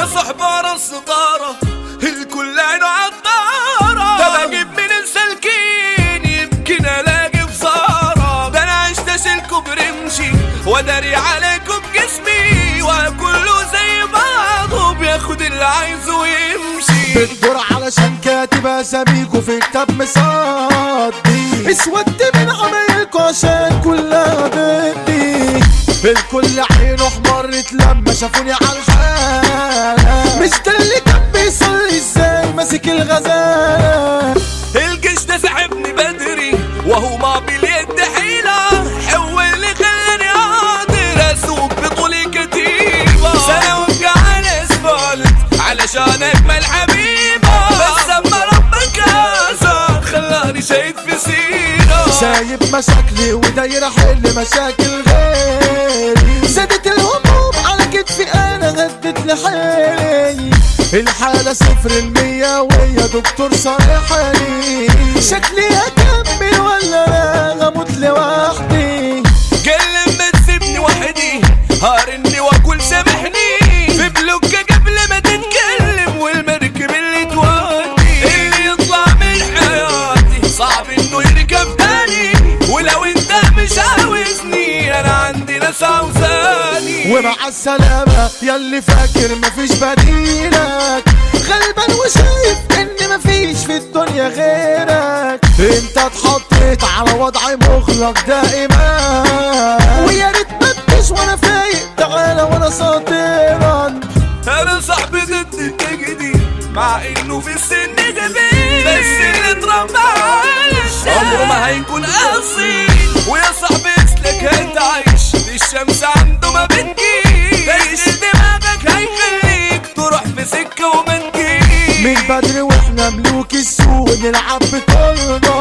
يا صحبة راس طارة الكل عينه عطارة ده بجيب من السلكين يمكن الاقي بصارة ده انا عشت اشيلكوا برمشي واداري عليكم بجسمي وكله زي بعضه بياخد اللي عايزه ويمشي بتدور علشان كاتب اساميكوا في كتاب مصدي اسودت من عمايلكوا عشان كلها بدي الكل عينه احمرت لما شافوني على الحال مش ده اللي كان بيصلي ازاي ماسك الغزال الجيش ده سحبني بدري وهو ما باليد حيلة هو اللي خلاني قادر اسوق بطولي كتيبة سنة وابقى على اسفلت علشان اجمل حبيبة بس اما ربك هذا خلاني شهيد في سيرة سايب مشاكلي وداير احل مشاكل غيري زادت الهموم على كتفي انا غدت لحالي الحالة صفر المية ويا دكتور صالحني شكلي هكمل ولا لا اموت لوحدي قال ما تسيبني وحدي هارني واكل سامحني في بلوكة قبل ما تتكلم والمركب اللي تودي اللي يطلع من حياتي صعب انه يركب تاني ولو انت مش عاوزني انا عندي ناس عاوزاني ومع السلامة ياللي فاكر مفيش بديلك غلبان وشايف ان مفيش في الدنيا غيرك انت اتحطيت على وضع مغلق دائما ويا ريت متش وانا فايق تعالى وانا ساطرا انا صاحبي ضد التجدي مع انه في السن جديد بس اللي اتربى على عمره ما هيكون اصيل ويا صاحبي اسلك انت عايش الشمس عنده ما بتجيش بس دماغك هيخليك تروح في سكه وما تجيش من بدري واحنا ملوك السوق نلعب بطولنا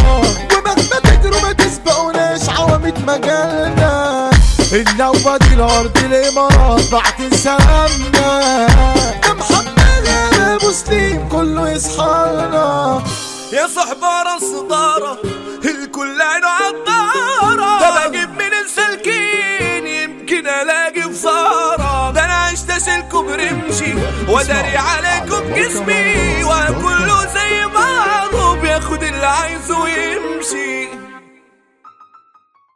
ومهما تجروا ما تسبقوناش عوامة مجالنا النوبة دي الأرض الإمارات بعد سلامنا يا محمد يا مسلم كله يصحانا يا صحبة راس طارة الكل عينه عطارة ده بجيب من السلكين يمكن الاقي بصارة ده انا عشت اشيلكوا برمشي واداري عليكم جسمي وكله زي بعضه بياخد اللي عايزه ويمشي